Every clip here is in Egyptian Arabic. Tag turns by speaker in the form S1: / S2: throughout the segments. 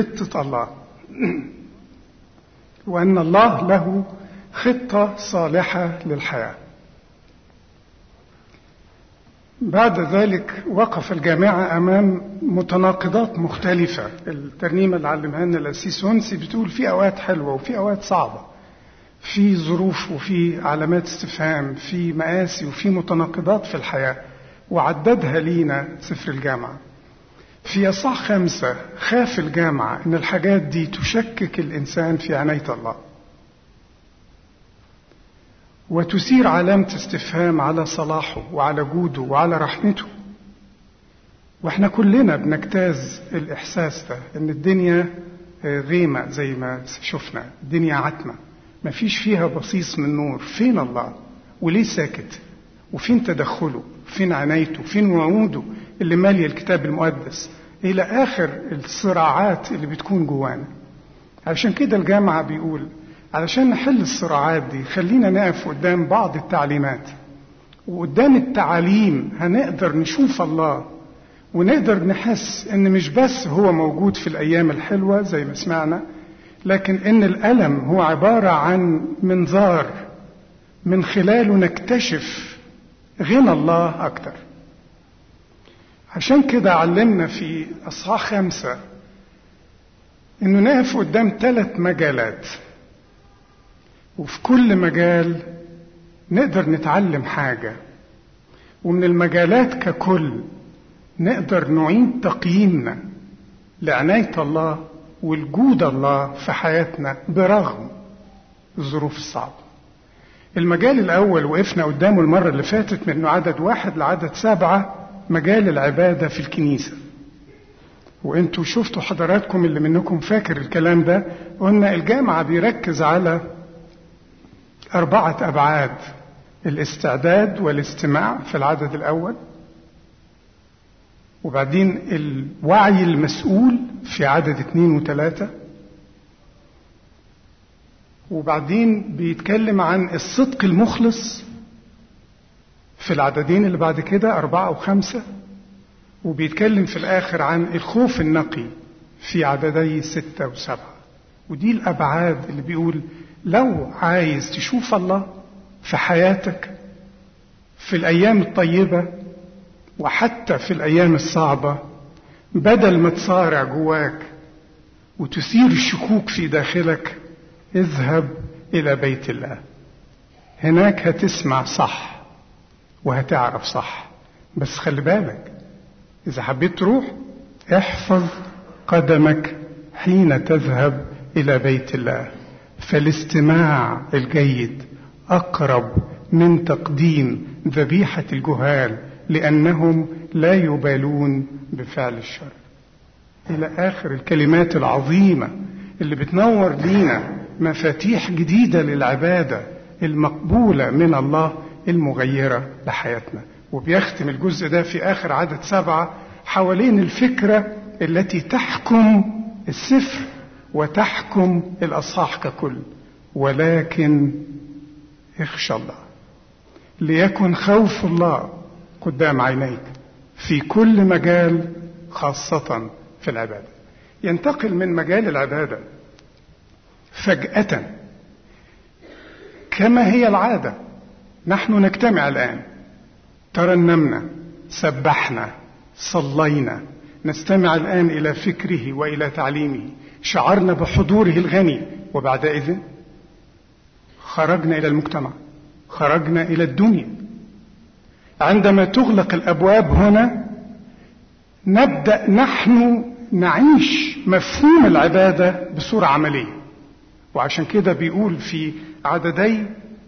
S1: خطة الله وأن الله له خطة صالحة للحياة بعد ذلك وقف الجامعة أمام متناقضات مختلفة الترنيمة اللي علمها لنا الأسيس ونسي بتقول في أوقات حلوة وفي أوقات صعبة في ظروف وفي علامات استفهام في مآسي وفي متناقضات في الحياة وعددها لينا سفر الجامعة في أصح خمسة خاف الجامعة إن الحاجات دي تشكك الإنسان في عناية الله وتثير علامة استفهام على صلاحه وعلى جوده وعلى رحمته واحنا كلنا بنجتاز الإحساس ده إن الدنيا غيمة زي ما شفنا الدنيا عتمة مفيش فيها بصيص من نور فين الله وليه ساكت وفين تدخله فين عنايته فين وعوده اللي مالية الكتاب المقدس إلى آخر الصراعات اللي بتكون جوانا عشان كده الجامعة بيقول علشان نحل الصراعات دي خلينا نقف قدام بعض التعليمات وقدام التعاليم هنقدر نشوف الله ونقدر نحس ان مش بس هو موجود في الايام الحلوه زي ما سمعنا لكن ان الالم هو عباره عن منظار من خلاله نكتشف غنى الله اكتر عشان كده علمنا في اصحاح خمسه انه نقف قدام ثلاث مجالات وفي كل مجال نقدر نتعلم حاجه ومن المجالات ككل نقدر نعيد تقييمنا لعنايه الله والجود الله في حياتنا برغم الظروف الصعبه المجال الاول وقفنا قدامه المره اللي فاتت من عدد واحد لعدد سبعه مجال العباده في الكنيسه وانتوا شفتوا حضراتكم اللي منكم فاكر الكلام ده قلنا الجامعه بيركز على أربعة أبعاد الاستعداد والاستماع في العدد الأول وبعدين الوعي المسؤول في عدد اثنين وثلاثة وبعدين بيتكلم عن الصدق المخلص في العددين اللي بعد كده أربعة وخمسة وبيتكلم في الآخر عن الخوف النقي في عددي ستة وسبعة ودي الأبعاد اللي بيقول لو عايز تشوف الله في حياتك في الايام الطيبه وحتى في الايام الصعبه بدل ما تصارع جواك وتثير الشكوك في داخلك اذهب الى بيت الله هناك هتسمع صح وهتعرف صح بس خلي بالك اذا حبيت تروح احفظ قدمك حين تذهب الى بيت الله فالاستماع الجيد اقرب من تقديم ذبيحه الجهال لانهم لا يبالون بفعل الشر الى اخر الكلمات العظيمه اللي بتنور لينا مفاتيح جديده للعباده المقبوله من الله المغيره لحياتنا وبيختم الجزء ده في اخر عدد سبعه حوالين الفكره التي تحكم السفر وتحكم الاصحاح ككل ولكن اخشى الله ليكن خوف الله قدام عينيك في كل مجال خاصة في العبادة ينتقل من مجال العبادة فجأة كما هي العادة نحن نجتمع الآن ترنمنا سبحنا صلينا نستمع الآن إلى فكره وإلى تعليمه شعرنا بحضوره الغني وبعدئذ خرجنا الى المجتمع خرجنا الى الدنيا عندما تغلق الابواب هنا نبدا نحن نعيش مفهوم العباده بصوره عمليه وعشان كده بيقول في عددي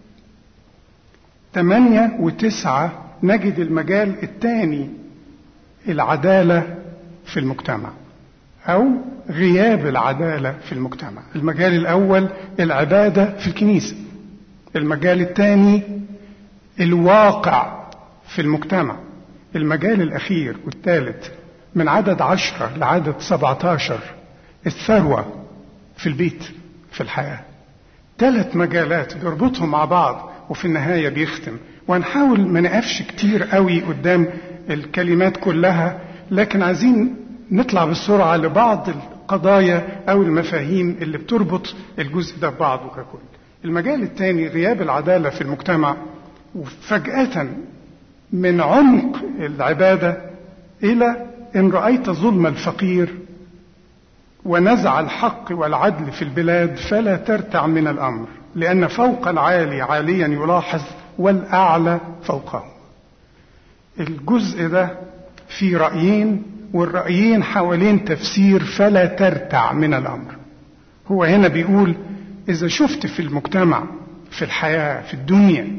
S1: ثمانية وتسعة نجد المجال الثاني العدالة في المجتمع أو غياب العدالة في المجتمع المجال الأول العبادة في الكنيسة المجال الثاني الواقع في المجتمع المجال الأخير والثالث من عدد عشرة لعدد سبعة عشر الثروة في البيت في الحياة ثلاث مجالات بيربطهم مع بعض وفي النهاية بيختم وهنحاول ما نقفش كتير قوي قدام الكلمات كلها لكن عايزين نطلع بسرعة لبعض القضايا أو المفاهيم اللي بتربط الجزء ده ببعضه ككل المجال الثاني غياب العدالة في المجتمع وفجأة من عمق العبادة إلى إن رأيت ظلم الفقير ونزع الحق والعدل في البلاد فلا ترتع من الأمر لأن فوق العالي عاليا يلاحظ والأعلى فوقه الجزء ده في رأيين والرأيين حوالين تفسير فلا ترتع من الأمر هو هنا بيقول إذا شفت في المجتمع في الحياة في الدنيا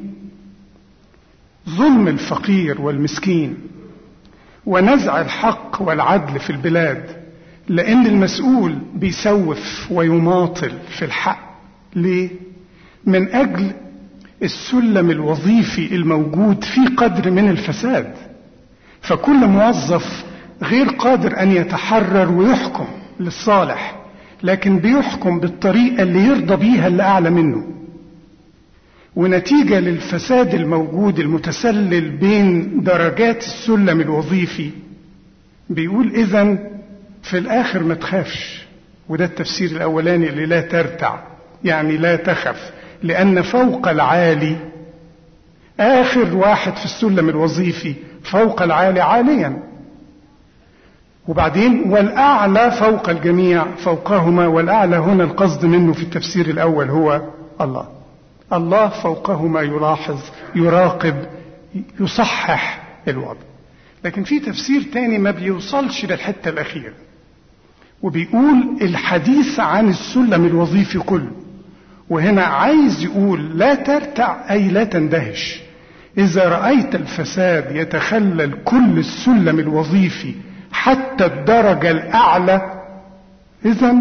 S1: ظلم الفقير والمسكين ونزع الحق والعدل في البلاد لأن المسؤول بيسوف ويماطل في الحق ليه؟ من أجل السلم الوظيفي الموجود في قدر من الفساد فكل موظف غير قادر أن يتحرر ويحكم للصالح لكن بيحكم بالطريقة اللي يرضى بيها اللي أعلى منه ونتيجة للفساد الموجود المتسلل بين درجات السلم الوظيفي بيقول إذا في الآخر ما تخافش وده التفسير الأولاني اللي لا ترتع يعني لا تخف لأن فوق العالي آخر واحد في السلم الوظيفي فوق العالي عاليا وبعدين والأعلى فوق الجميع فوقهما والأعلى هنا القصد منه في التفسير الأول هو الله الله فوقهما يلاحظ يراقب يصحح الوضع لكن في تفسير تاني ما بيوصلش للحتة الأخيرة وبيقول الحديث عن السلم الوظيفي كله وهنا عايز يقول لا ترتع أي لا تندهش إذا رأيت الفساد يتخلل كل السلم الوظيفي حتى الدرجة الأعلى إذا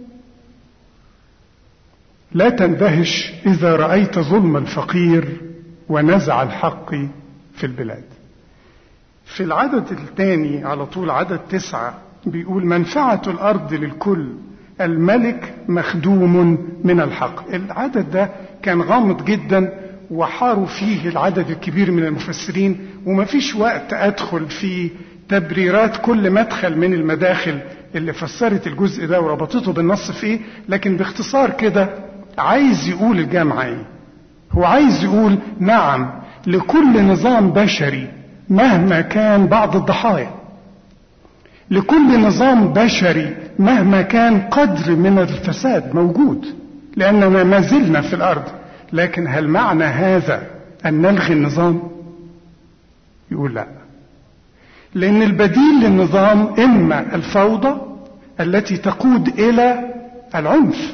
S1: لا تندهش إذا رأيت ظلم الفقير ونزع الحق في البلاد في العدد الثاني على طول عدد تسعة بيقول منفعة الأرض للكل الملك مخدوم من الحق العدد ده كان غامض جدا وحاروا فيه العدد الكبير من المفسرين وما فيش وقت أدخل في تبريرات كل مدخل من المداخل اللي فسرت الجزء ده وربطته بالنص في ايه لكن باختصار كده عايز يقول الجامعة ايه هو عايز يقول نعم لكل نظام بشري مهما كان بعض الضحايا لكل نظام بشري مهما كان قدر من الفساد موجود لأننا ما زلنا في الأرض لكن هل معنى هذا أن نلغي النظام يقول لا لأن البديل للنظام إما الفوضى التي تقود إلى العنف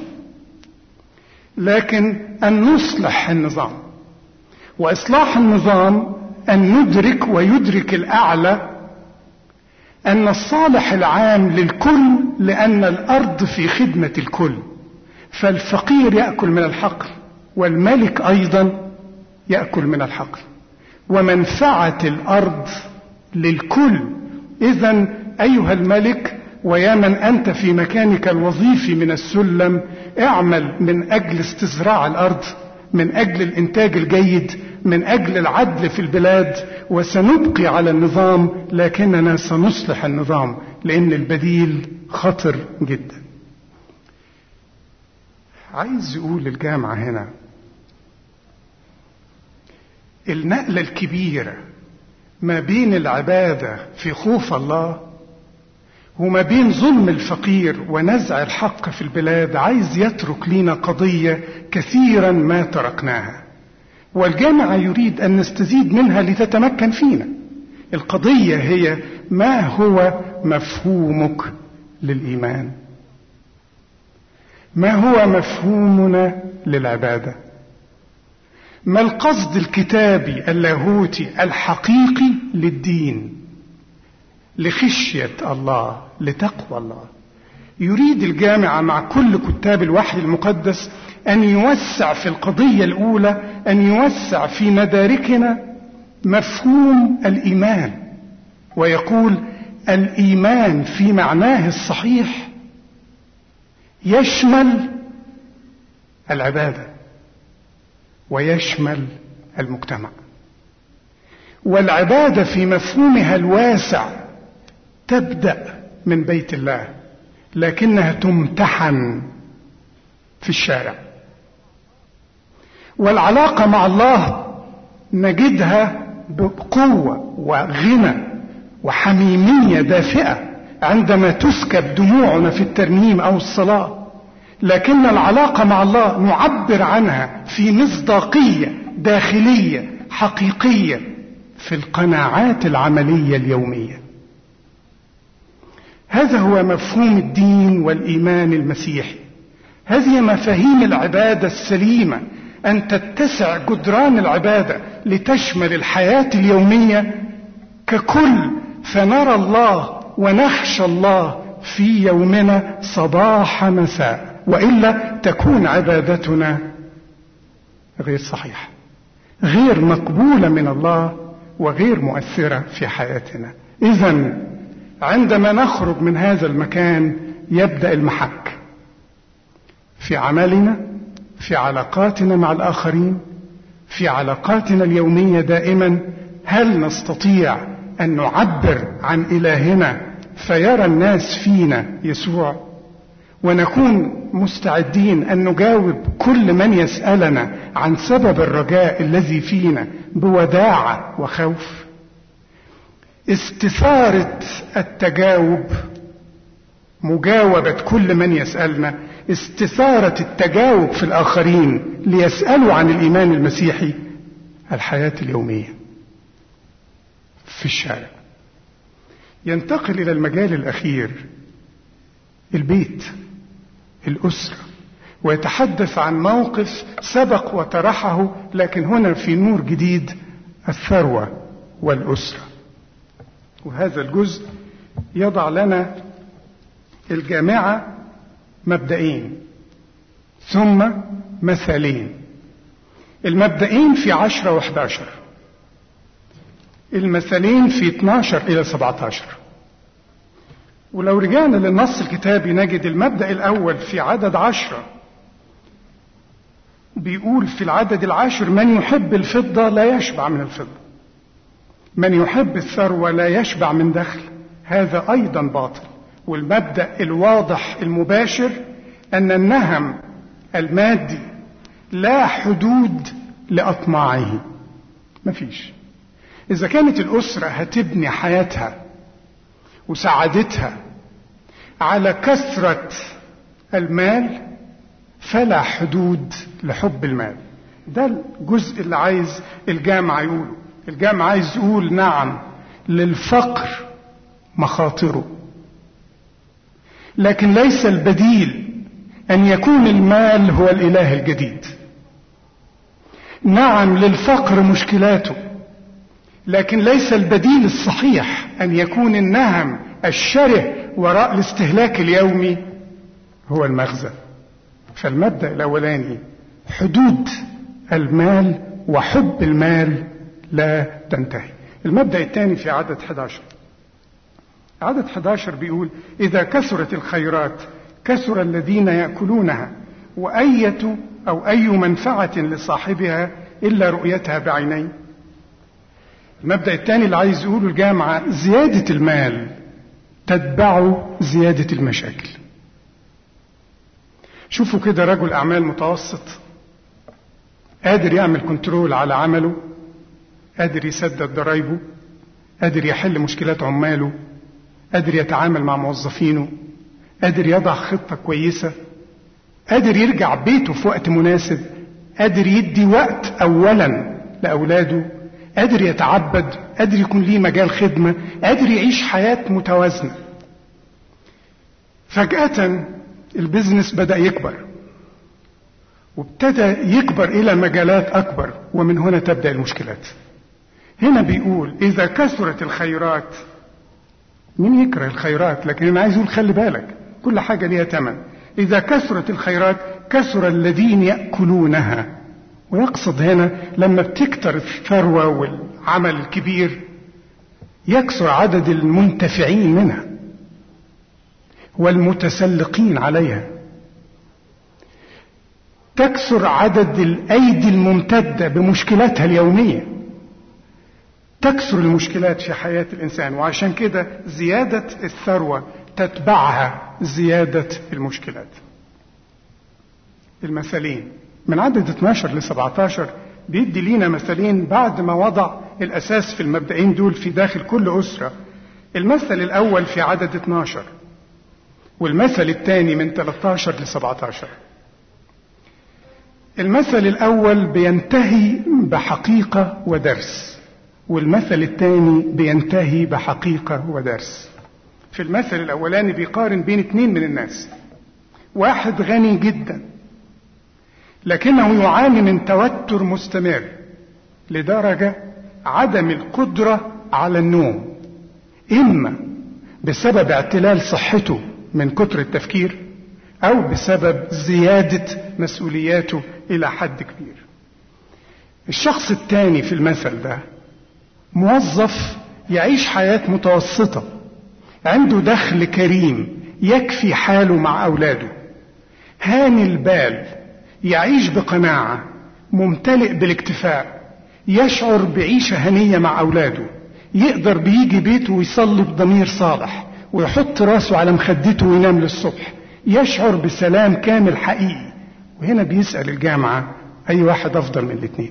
S1: لكن أن نصلح النظام وإصلاح النظام أن ندرك ويدرك الأعلى أن الصالح العام للكل لأن الأرض في خدمة الكل فالفقير يأكل من الحقل والملك أيضا يأكل من الحقل ومنفعة الأرض للكل إذا أيها الملك ويا من أنت في مكانك الوظيفي من السلم اعمل من أجل استزراع الأرض من أجل الإنتاج الجيد من أجل العدل في البلاد وسنبقي على النظام لكننا سنصلح النظام لأن البديل خطر جدا عايز يقول الجامعة هنا النقلة الكبيرة ما بين العبادة في خوف الله وما بين ظلم الفقير ونزع الحق في البلاد عايز يترك لنا قضية كثيرا ما تركناها والجامعة يريد أن نستزيد منها لتتمكن فينا القضية هي ما هو مفهومك للإيمان ما هو مفهومنا للعبادة ما القصد الكتابي اللاهوتي الحقيقي للدين لخشية الله لتقوى الله يريد الجامعة مع كل كتاب الوحي المقدس أن يوسع في القضية الأولى أن يوسع في مداركنا مفهوم الإيمان ويقول الإيمان في معناه الصحيح يشمل العبادة ويشمل المجتمع والعبادة في مفهومها الواسع تبدأ من بيت الله لكنها تمتحن في الشارع والعلاقة مع الله نجدها بقوة وغنى وحميمية دافئة عندما تسكب دموعنا في الترنيم أو الصلاة لكن العلاقة مع الله نعبر عنها في مصداقية داخلية حقيقية في القناعات العملية اليومية هذا هو مفهوم الدين والإيمان المسيحي هذه مفاهيم العبادة السليمة أن تتسع جدران العبادة لتشمل الحياة اليومية ككل فنرى الله ونخشى الله في يومنا صباح مساء والا تكون عبادتنا غير صحيحه غير مقبوله من الله وغير مؤثره في حياتنا اذا عندما نخرج من هذا المكان يبدا المحك في عملنا في علاقاتنا مع الاخرين في علاقاتنا اليوميه دائما هل نستطيع ان نعبر عن الهنا فيرى الناس فينا يسوع ونكون مستعدين ان نجاوب كل من يسالنا عن سبب الرجاء الذي فينا بوداعه وخوف استثاره التجاوب مجاوبه كل من يسالنا استثاره التجاوب في الاخرين ليسالوا عن الايمان المسيحي الحياه اليوميه في الشارع ينتقل الى المجال الاخير البيت الاسره ويتحدث عن موقف سبق وطرحه لكن هنا في نور جديد الثروه والاسره وهذا الجزء يضع لنا الجامعه مبدئين ثم مثالين المبدئين في عشرة وحداشر المثلين في 12 إلى 17 ولو رجعنا للنص الكتابي نجد المبدأ الأول في عدد عشرة بيقول في العدد العاشر من يحب الفضة لا يشبع من الفضة من يحب الثروة لا يشبع من دخل هذا أيضا باطل والمبدأ الواضح المباشر أن النهم المادي لا حدود لأطماعه مفيش إذا كانت الأسرة هتبني حياتها وسعادتها على كثرة المال فلا حدود لحب المال ده الجزء اللي عايز الجامعة يقوله الجامعة عايز يقول نعم للفقر مخاطره لكن ليس البديل أن يكون المال هو الإله الجديد نعم للفقر مشكلاته لكن ليس البديل الصحيح ان يكون النهم الشره وراء الاستهلاك اليومي هو المغزى فالمبدا الاولاني حدود المال وحب المال لا تنتهي المبدا الثاني في عدد 11 عدد 11 بيقول اذا كثرت الخيرات كثر الذين ياكلونها وايه او اي منفعه لصاحبها الا رؤيتها بعينين المبدأ الثاني اللي عايز يقوله الجامعة زيادة المال تتبع زيادة المشاكل شوفوا كده رجل أعمال متوسط قادر يعمل كنترول على عمله قادر يسدد ضرايبه قادر يحل مشكلات عماله قادر يتعامل مع موظفينه قادر يضع خطة كويسة قادر يرجع بيته في وقت مناسب قادر يدي وقت أولا لأولاده قادر يتعبد قادر يكون ليه مجال خدمة قادر يعيش حياة متوازنة فجأة البزنس بدأ يكبر وابتدى يكبر إلى مجالات أكبر ومن هنا تبدأ المشكلات هنا بيقول إذا كثرت الخيرات مين يكره الخيرات لكن أنا عايز أقول خلي بالك كل حاجة ليها ثمن إذا كثرت الخيرات كثر الذين يأكلونها ويقصد هنا لما بتكتر الثروة والعمل الكبير يكثر عدد المنتفعين منها والمتسلقين عليها تكثر عدد الايدي الممتده بمشكلاتها اليوميه تكثر المشكلات في حياه الانسان وعشان كده زياده الثروه تتبعها زيادة المشكلات المثلين من عدد 12 ل 17 بيدي لينا مثلين بعد ما وضع الأساس في المبدئين دول في داخل كل أسرة المثل الأول في عدد 12 والمثل الثاني من 13 ل 17 المثل الأول بينتهي بحقيقة ودرس والمثل الثاني بينتهي بحقيقة ودرس في المثل الأولاني بيقارن بين اتنين من الناس واحد غني جدا لكنه يعاني من توتر مستمر لدرجة عدم القدرة على النوم إما بسبب اعتلال صحته من كتر التفكير أو بسبب زيادة مسؤولياته إلى حد كبير الشخص الثاني في المثل ده موظف يعيش حياة متوسطة عنده دخل كريم يكفي حاله مع أولاده هاني البال يعيش بقناعة ممتلئ بالاكتفاء يشعر بعيشة هنية مع أولاده يقدر بيجي بيته ويصلي بضمير صالح ويحط راسه على مخدته وينام للصبح يشعر بسلام كامل حقيقي وهنا بيسأل الجامعة أي واحد أفضل من الاثنين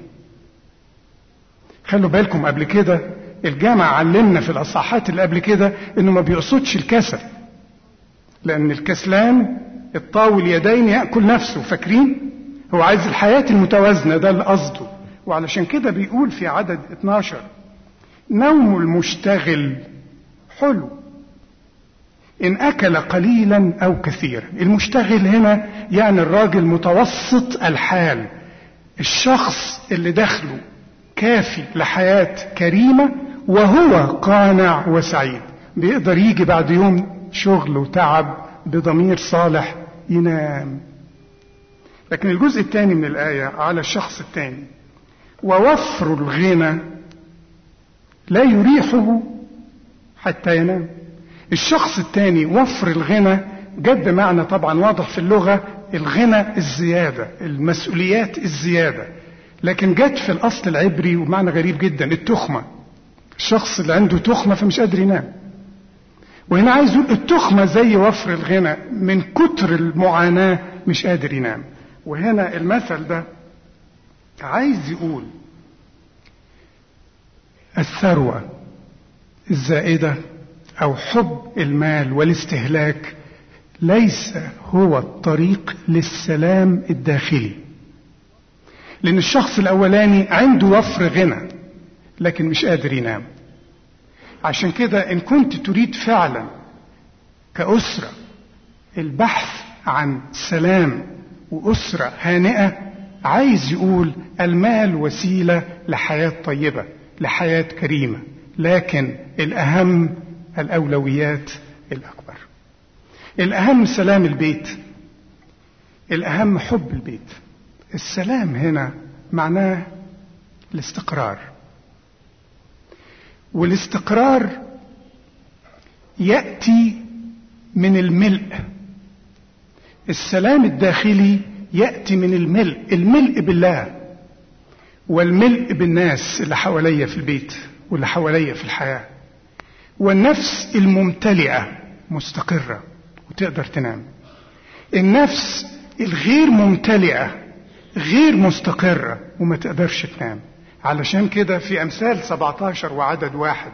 S1: خلوا بالكم قبل كده الجامع علمنا في الأصحاحات اللي قبل كده إنه ما بيقصدش الكسل لأن الكسلان الطاوي اليدين يأكل نفسه فاكرين هو عايز الحياة المتوازنة ده اللي قصده وعلشان كده بيقول في عدد 12 نوم المشتغل حلو إن أكل قليلا أو كثيرا المشتغل هنا يعني الراجل متوسط الحال الشخص اللي دخله كافي لحياة كريمة وهو قانع وسعيد بيقدر يجي بعد يوم شغل وتعب بضمير صالح ينام لكن الجزء الثاني من الآية على الشخص الثاني ووفر الغنى لا يريحه حتى ينام الشخص الثاني وفر الغنى جد بمعنى طبعا واضح في اللغة الغنى الزيادة المسؤوليات الزيادة لكن جت في الأصل العبري ومعنى غريب جدا التخمة الشخص اللي عنده تخمة فمش قادر ينام وهنا عايز يقول التخمة زي وفر الغنى من كتر المعاناة مش قادر ينام وهنا المثل ده عايز يقول الثروة الزائدة أو حب المال والاستهلاك ليس هو الطريق للسلام الداخلي لأن الشخص الأولاني عنده وفر غنى لكن مش قادر ينام عشان كده إن كنت تريد فعلا كأسرة البحث عن سلام وأسرة هانئة عايز يقول المال وسيلة لحياة طيبة لحياة كريمة لكن الأهم الأولويات الأكبر الأهم سلام البيت الأهم حب البيت السلام هنا معناه الاستقرار والاستقرار يأتي من الملء السلام الداخلي يأتي من الملء الملء بالله والملء بالناس اللي حواليا في البيت واللي حواليا في الحياة والنفس الممتلئة مستقرة وتقدر تنام النفس الغير ممتلئة غير مستقرة وما تقدرش تنام علشان كده في أمثال 17 وعدد واحد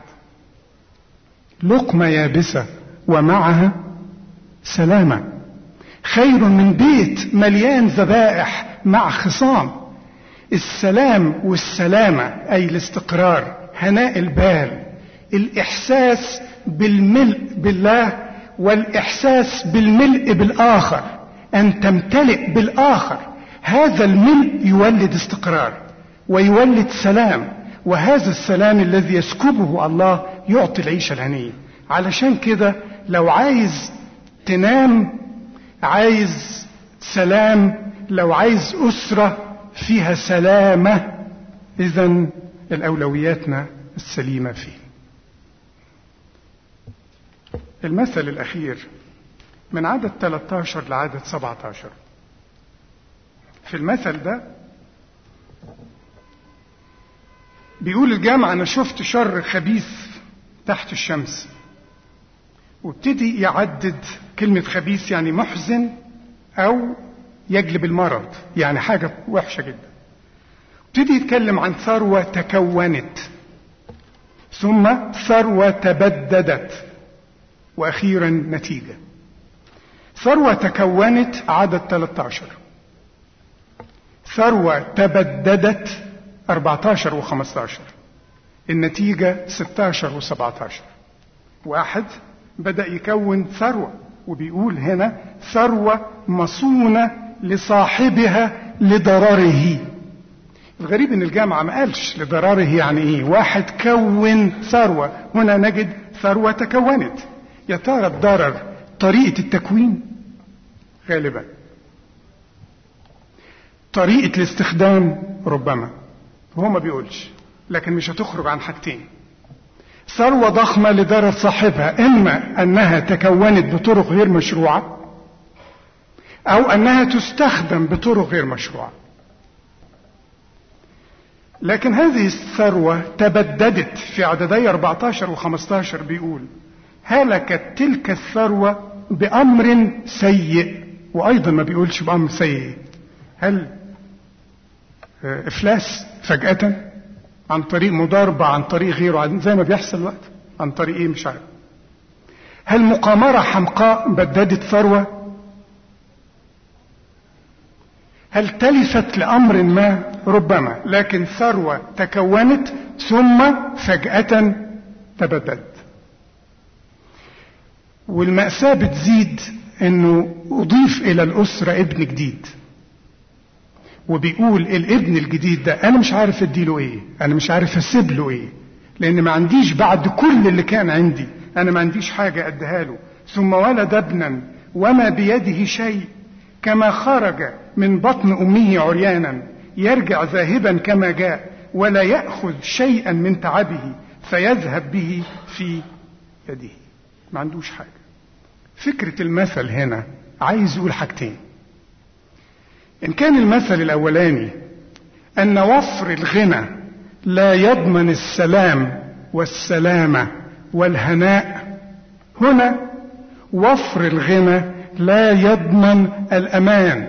S1: لقمة يابسة ومعها سلامة خير من بيت مليان ذبائح مع خصام السلام والسلامة أي الاستقرار هناء البال الإحساس بالملء بالله والإحساس بالملء بالآخر أن تمتلئ بالآخر هذا الملء يولد استقرار ويولد سلام وهذا السلام الذي يسكبه الله يعطي العيشة الهنية علشان كده لو عايز تنام عايز سلام لو عايز أسرة فيها سلامة إذا الأولوياتنا السليمة فيه المثل الأخير من عدد 13 لعدد 17 في المثل ده بيقول الجامع أنا شفت شر خبيث تحت الشمس وابتدي يعدد كلمة خبيث يعني محزن أو يجلب المرض يعني حاجة وحشة جدا ابتدي يتكلم عن ثروة تكونت ثم ثروة تبددت وأخيرا نتيجة ثروة تكونت عدد 13 ثروة تبددت 14 و15 النتيجة 16 و17 واحد بدأ يكون ثروة وبيقول هنا ثروة مصونة لصاحبها لضرره الغريب ان الجامعة ما قالش لضرره يعني ايه واحد كون ثروة هنا نجد ثروة تكونت يا ترى الضرر طريقة التكوين غالبا طريقة الاستخدام ربما هو ما بيقولش لكن مش هتخرج عن حاجتين ثروة ضخمة لضرر صاحبها إما أنها تكونت بطرق غير مشروعة أو أنها تستخدم بطرق غير مشروعة لكن هذه الثروة تبددت في عددي 14 و15 بيقول هلكت تلك الثروة بأمر سيء وأيضا ما بيقولش بأمر سيء هل إفلاس فجأة عن طريق مضاربة عن طريق غيره زي ما بيحصل الوقت عن طريق ايه مش عارف هل مقامرة حمقاء بددت ثروة هل تلفت لأمر ما ربما لكن ثروة تكونت ثم فجأة تبددت والمأساة بتزيد انه اضيف الى الاسرة ابن جديد وبيقول الابن الجديد ده انا مش عارف اديله ايه انا مش عارف اسيب له ايه لان ما عنديش بعد كل اللي كان عندي انا ما عنديش حاجة اديها له ثم ولد ابنا وما بيده شيء كما خرج من بطن امه عريانا يرجع ذاهبا كما جاء ولا ياخذ شيئا من تعبه فيذهب به في يده ما عندوش حاجه فكره المثل هنا عايز يقول حاجتين ان كان المثل الاولاني ان وفر الغنى لا يضمن السلام والسلامه والهناء هنا وفر الغنى لا يضمن الامان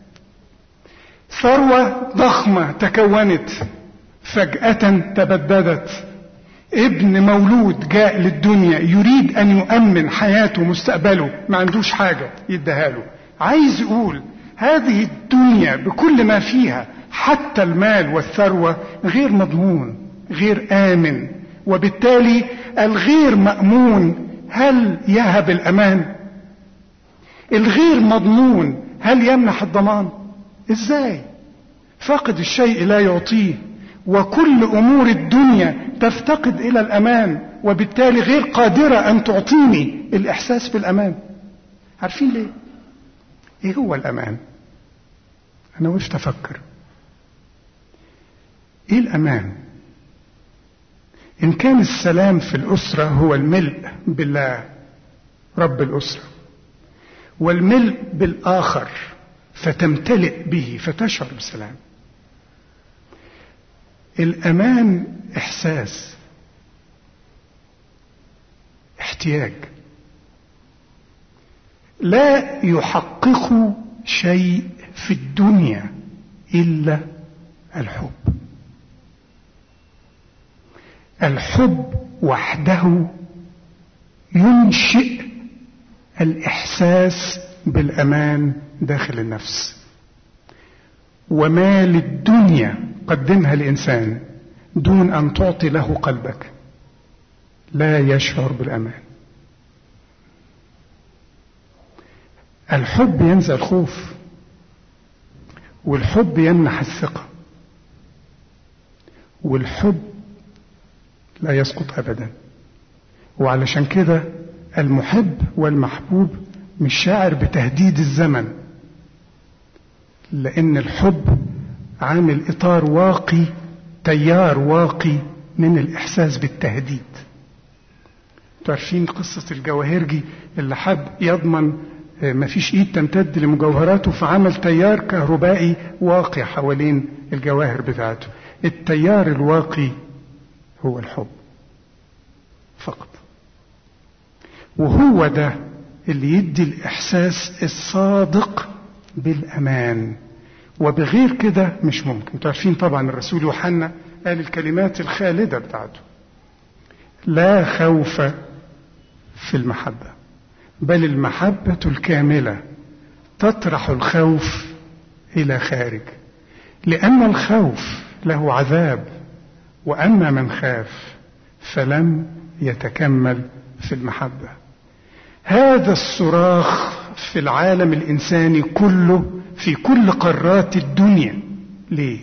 S1: ثروه ضخمه تكونت فجاه تبددت ابن مولود جاء للدنيا يريد ان يؤمن حياته مستقبله ما عندوش حاجه يديها له عايز يقول هذه الدنيا بكل ما فيها حتى المال والثروه غير مضمون غير امن وبالتالي الغير مامون هل يهب الامان الغير مضمون هل يمنح الضمان ازاي فاقد الشيء لا يعطيه وكل امور الدنيا تفتقد الى الامان وبالتالي غير قادره ان تعطيني الاحساس بالامان عارفين ليه ايه هو الامان انا وقفت افكر ايه الامان ان كان السلام في الاسره هو الملء بالله رب الاسره والملء بالاخر فتمتلئ به فتشعر بسلام الامان احساس احتياج لا يحقق شيء في الدنيا الا الحب الحب وحده ينشئ الاحساس بالامان داخل النفس وما للدنيا قدمها الانسان دون ان تعطي له قلبك لا يشعر بالامان الحب ينزع الخوف والحب يمنح الثقه والحب لا يسقط ابدا وعلشان كده المحب والمحبوب مش شاعر بتهديد الزمن لان الحب عامل اطار واقي تيار واقي من الاحساس بالتهديد تعرفين قصة الجواهرجي اللي حب يضمن مفيش ايد تمتد لمجوهراته فعمل تيار كهربائي واقي حوالين الجواهر بتاعته التيار الواقي هو الحب فقط وهو ده اللي يدي الإحساس الصادق بالأمان وبغير كده مش ممكن انتوا عارفين طبعا الرسول يوحنا قال الكلمات الخالدة بتاعته لا خوف في المحبة بل المحبة الكاملة تطرح الخوف إلى خارج لأن الخوف له عذاب وأما من خاف فلم يتكمل في المحبة هذا الصراخ في العالم الإنساني كله في كل قارات الدنيا ليه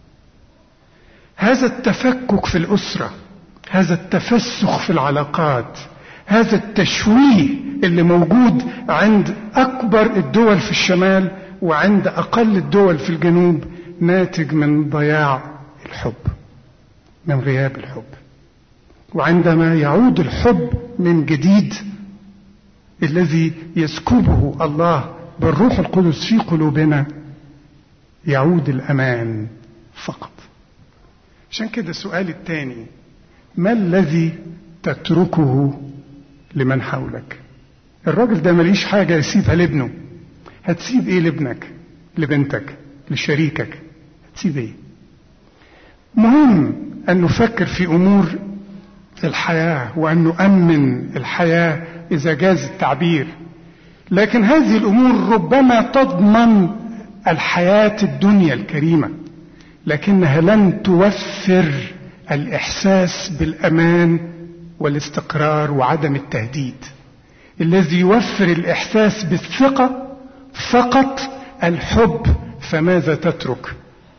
S1: هذا التفكك في الأسرة هذا التفسخ في العلاقات هذا التشويه اللي موجود عند أكبر الدول في الشمال وعند أقل الدول في الجنوب ناتج من ضياع الحب من غياب الحب وعندما يعود الحب من جديد الذي يسكبه الله بالروح القدس في قلوبنا يعود الأمان فقط عشان كده السؤال الثاني ما الذي تتركه لمن حولك الراجل ده مليش حاجة يسيبها لابنه هتسيب ايه لابنك لبنتك لشريكك هتسيب ايه مهم أن نفكر في أمور الحياة وأن نؤمن الحياة إذا جاز التعبير لكن هذه الأمور ربما تضمن الحياة الدنيا الكريمة لكنها لن توفر الإحساس بالأمان والاستقرار وعدم التهديد الذي يوفر الإحساس بالثقة فقط الحب فماذا تترك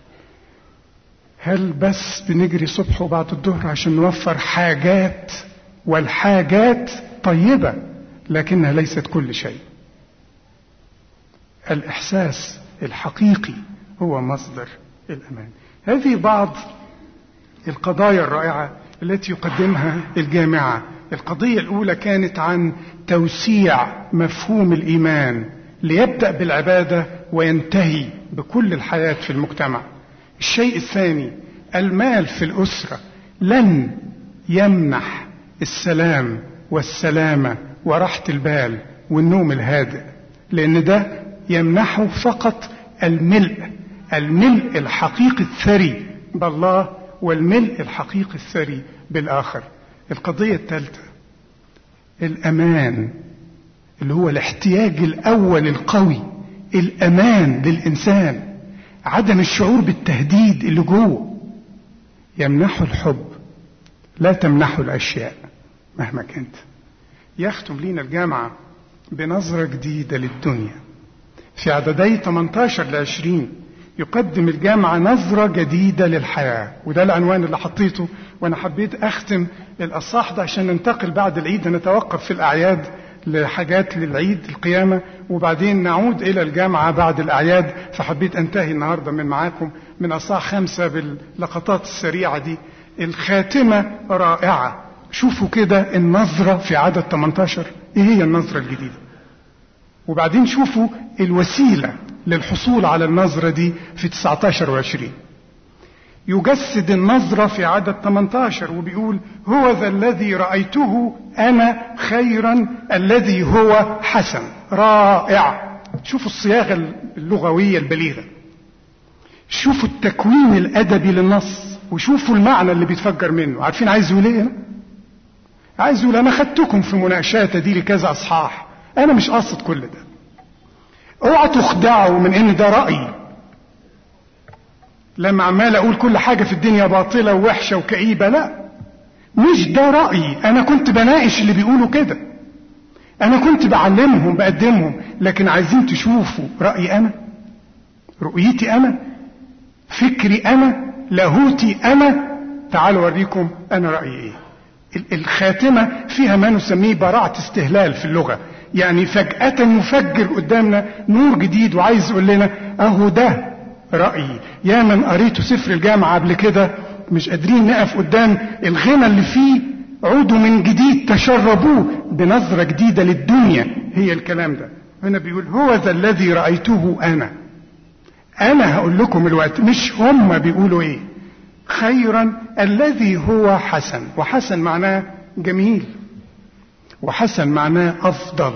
S1: هل بس بنجري صبح وبعد الظهر عشان نوفر حاجات والحاجات طيبة لكنها ليست كل شيء الإحساس الحقيقي هو مصدر الأمان هذه بعض القضايا الرائعة التي يقدمها الجامعة القضية الأولى كانت عن توسيع مفهوم الإيمان ليبدأ بالعبادة وينتهي بكل الحياة في المجتمع الشيء الثاني المال في الأسرة لن يمنح السلام والسلامة وراحة البال والنوم الهادئ لأن ده يمنحه فقط الملء الملء الحقيقي الثري بالله والملء الحقيقي الثري بالآخر القضية الثالثة الأمان اللي هو الاحتياج الأول القوي الأمان للإنسان عدم الشعور بالتهديد اللي جوه يمنحه الحب لا تمنحه الأشياء مهما كانت يختم لينا الجامعة بنظرة جديدة للدنيا في عددي 18 ل 20 يقدم الجامعة نظرة جديدة للحياة وده العنوان اللي حطيته وأنا حبيت أختم الأصح ده عشان ننتقل بعد العيد نتوقف في الأعياد لحاجات للعيد القيامة وبعدين نعود إلى الجامعة بعد الأعياد فحبيت أنتهي النهاردة من معاكم من أصح خمسة باللقطات السريعة دي الخاتمة رائعة شوفوا كده النظرة في عدد 18 إيه هي النظرة الجديدة وبعدين شوفوا الوسيلة للحصول على النظرة دي في 19 و20 يجسد النظرة في عدد 18 وبيقول هو ذا الذي رأيته أنا خيرا الذي هو حسن رائع شوفوا الصياغة اللغوية البليغة شوفوا التكوين الأدبي للنص وشوفوا المعنى اللي بيتفجر منه عارفين عايز يقول ايه عايز يقول انا خدتكم في مناقشات دي لكذا اصحاح انا مش قاصد كل ده اوعى تخدعوا من ان ده رأيي لما عمال اقول كل حاجة في الدنيا باطلة ووحشة وكئيبة لا مش ده رأيي انا كنت بناقش اللي بيقولوا كده انا كنت بعلمهم بقدمهم لكن عايزين تشوفوا رأيي انا رؤيتي انا فكري انا لاهوتي انا تعالوا اوريكم انا رأيي ايه الخاتمة فيها ما نسميه براعة استهلال في اللغة يعني فجأة يفجر قدامنا نور جديد وعايز يقول لنا اهو ده رأيي يا من قريته سفر الجامعة قبل كده مش قادرين نقف قدام الغنى اللي فيه عودوا من جديد تشربوه بنظرة جديدة للدنيا هي الكلام ده هنا بيقول هو ذا الذي رأيته أنا أنا هقول لكم الوقت مش هم بيقولوا إيه خيرا الذي هو حسن وحسن معناه جميل وحسن معناه أفضل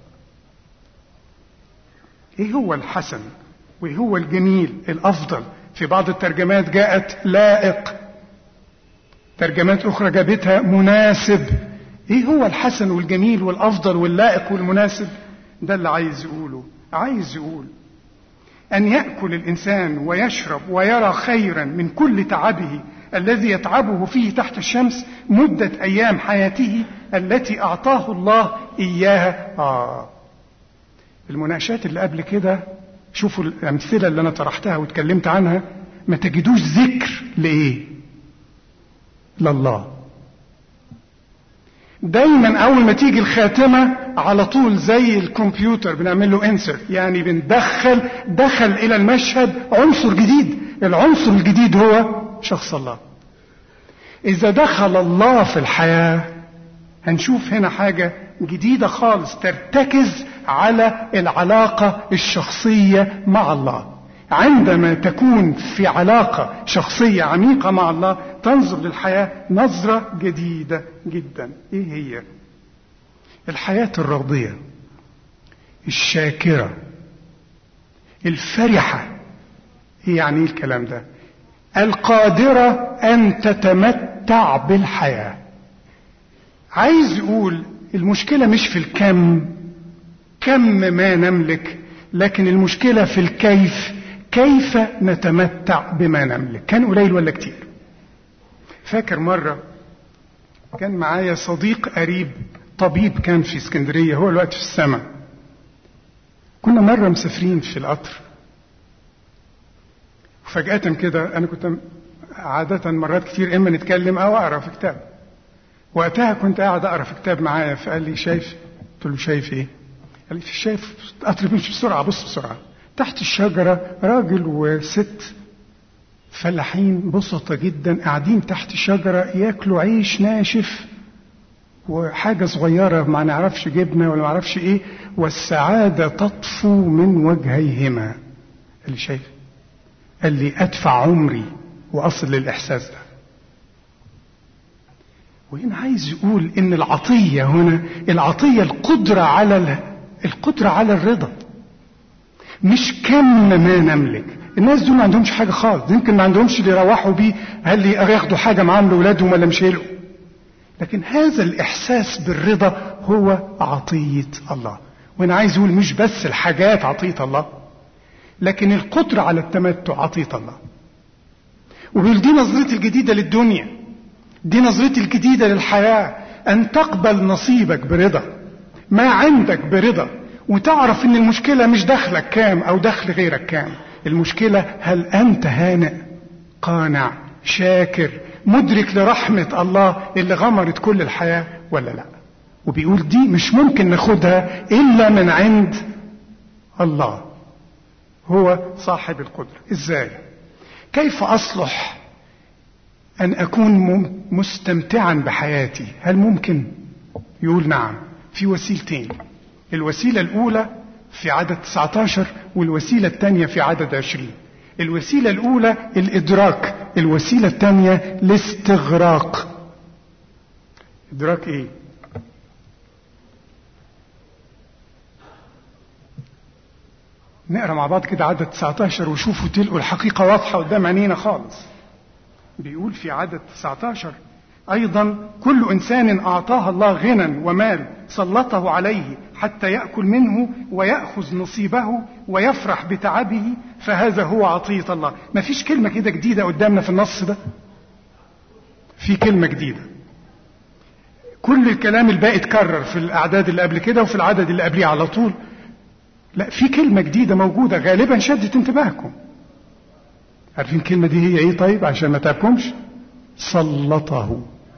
S1: إيه هو الحسن وإيه هو الجميل الأفضل في بعض الترجمات جاءت لائق ترجمات أخرى جابتها مناسب إيه هو الحسن والجميل والأفضل واللائق والمناسب ده اللي عايز يقوله عايز يقول أن يأكل الإنسان ويشرب ويرى خيرا من كل تعبه الذي يتعبه فيه تحت الشمس مدة أيام حياته التي أعطاه الله إياها آه المناقشات اللي قبل كده شوفوا الأمثلة اللي أنا طرحتها واتكلمت عنها ما تجدوش ذكر لإيه لله دايما اول ما تيجي الخاتمه على طول زي الكمبيوتر بنعمل له انسر يعني بندخل دخل الى المشهد عنصر جديد العنصر الجديد هو شخص الله اذا دخل الله في الحياه هنشوف هنا حاجه جديده خالص ترتكز على العلاقه الشخصيه مع الله عندما تكون في علاقه شخصيه عميقه مع الله تنظر للحياه نظره جديده جدا ايه هي الحياه الراضيه الشاكره الفرحه ايه يعني ايه الكلام ده القادره ان تتمتع بالحياه عايز يقول المشكله مش في الكم كم ما نملك لكن المشكله في الكيف كيف نتمتع بما نملك كان قليل ولا كتير فاكر مرة كان معايا صديق قريب طبيب كان في اسكندرية هو الوقت في السماء كنا مرة مسافرين في القطر وفجأة كده أنا كنت عادة مرات كتير إما نتكلم أو أقرأ في كتاب وقتها كنت قاعد أقرأ في كتاب معايا فقال لي شايف قلت له شايف إيه قال لي شايف القطر بيمشي بسرعة بص بسرعة تحت الشجرة راجل وست فلاحين بسطة جدا قاعدين تحت شجرة ياكلوا عيش ناشف وحاجة صغيرة ما نعرفش جبنة ولا ما نعرفش ايه والسعادة تطفو من وجهيهما اللي شايف قال لي ادفع عمري واصل للاحساس ده وهنا عايز يقول ان العطية هنا العطية القدرة على القدرة على الرضا مش كم ما نملك الناس دول ما عندهمش حاجة خالص يمكن ما عندهمش اللي يروحوا بيه هل ياخدوا حاجة معاهم لأولادهم ولا مش هيلقوا لكن هذا الإحساس بالرضا هو عطية الله وأنا عايز أقول مش بس الحاجات عطية الله لكن القدرة على التمتع عطية الله وبيقول دي نظرتي الجديدة للدنيا دي نظرتي الجديدة للحياة أن تقبل نصيبك برضا ما عندك برضا وتعرف ان المشكلة مش دخلك كام او دخل غيرك كام المشكلة هل انت هانئ قانع شاكر مدرك لرحمة الله اللي غمرت كل الحياة ولا لا وبيقول دي مش ممكن ناخدها الا من عند الله هو صاحب القدرة ازاي كيف اصلح ان اكون مستمتعا بحياتي هل ممكن يقول نعم في وسيلتين الوسيلة الأولى في عدد 19 والوسيلة الثانية في عدد 20 الوسيلة الأولى الإدراك الوسيلة الثانية الاستغراق إدراك إيه؟ نقرا مع بعض كده عدد 19 وشوفوا تلقوا الحقيقة واضحة قدام عينينا خالص بيقول في عدد 19 أيضا كل إنسان أعطاه الله غنى ومال سلطه عليه حتى يأكل منه ويأخذ نصيبه ويفرح بتعبه فهذا هو عطية الله ما فيش كلمة كده جديدة قدامنا في النص ده في كلمة جديدة كل الكلام الباقي اتكرر في الأعداد اللي قبل كده وفي العدد اللي قبليه على طول لا في كلمة جديدة موجودة غالبا شدت انتباهكم عارفين الكلمة دي هي ايه طيب عشان ما تعبكمش سلطه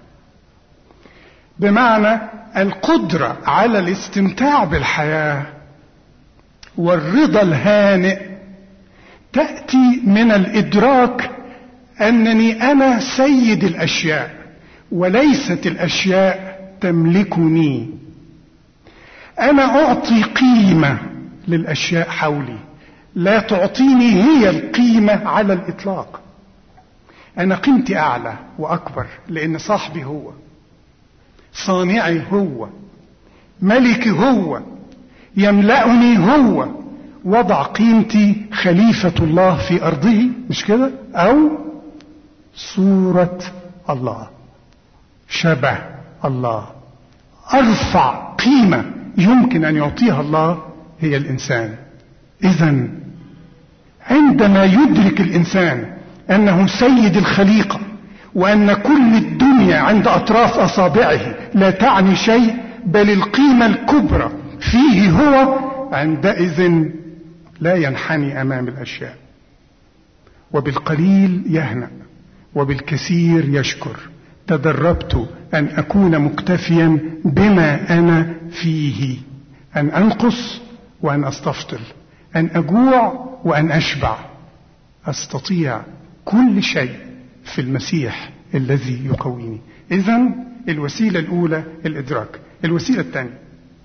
S1: بمعنى القدرة على الاستمتاع بالحياة والرضا الهانئ تأتي من الإدراك أنني أنا سيد الأشياء وليست الأشياء تملكني أنا أعطي قيمة للأشياء حولي لا تعطيني هي القيمة على الإطلاق أنا قيمتي أعلى وأكبر لأن صاحبي هو صانعي هو ملكي هو يملأني هو وضع قيمتي خليفة الله في أرضه مش كده أو صورة الله شبه الله أرفع قيمة يمكن أن يعطيها الله هي الإنسان إذا عندما يدرك الإنسان أنه سيد الخليقة وأن كل الدنيا عند أطراف أصابعه لا تعني شيء بل القيمة الكبرى فيه هو عندئذ لا ينحني أمام الأشياء وبالقليل يهنأ وبالكثير يشكر تدربت أن أكون مكتفيا بما أنا فيه أن أنقص وأن أستفضل أن أجوع وأن أشبع أستطيع كل شيء في المسيح الذي يقويني إذا الوسيلة الأولى الإدراك الوسيلة الثانية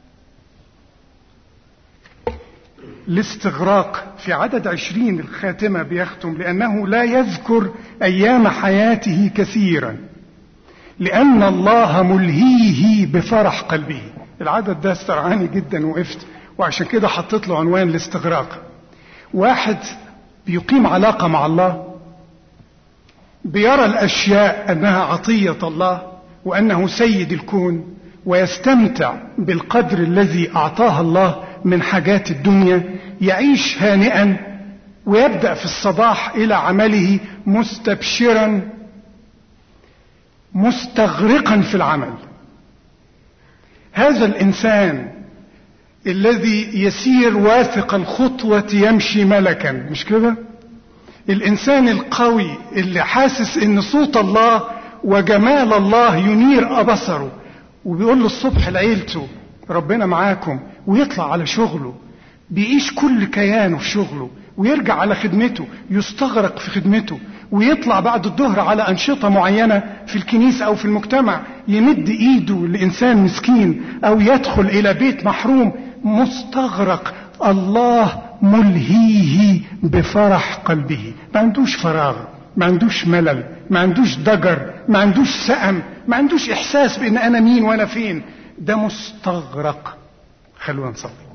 S1: الاستغراق في عدد عشرين الخاتمة بيختم لأنه لا يذكر أيام حياته كثيرا لأن الله ملهيه بفرح قلبه العدد ده استرعاني جدا وقفت وعشان كده حطيت له عنوان الاستغراق واحد بيقيم علاقة مع الله بيرى الأشياء أنها عطية الله وأنه سيد الكون ويستمتع بالقدر الذي أعطاه الله من حاجات الدنيا يعيش هانئا ويبدأ في الصباح إلى عمله مستبشرا مستغرقا في العمل هذا الإنسان الذي يسير واثق الخطوة يمشي ملكا مش كده الإنسان القوي اللي حاسس إن صوت الله وجمال الله ينير أبصره وبيقول له الصبح لعيلته ربنا معاكم ويطلع على شغله بيعيش كل كيانه في شغله ويرجع على خدمته يستغرق في خدمته ويطلع بعد الظهر على أنشطة معينة في الكنيسة أو في المجتمع يمد إيده لإنسان مسكين أو يدخل إلى بيت محروم مستغرق الله ملهيه بفرح قلبه ما عندوش فراغ ما عندوش ملل ما عندوش ضجر ما عندوش سأم ما عندوش إحساس بأن أنا مين وأنا فين ده مستغرق خلونا نصلي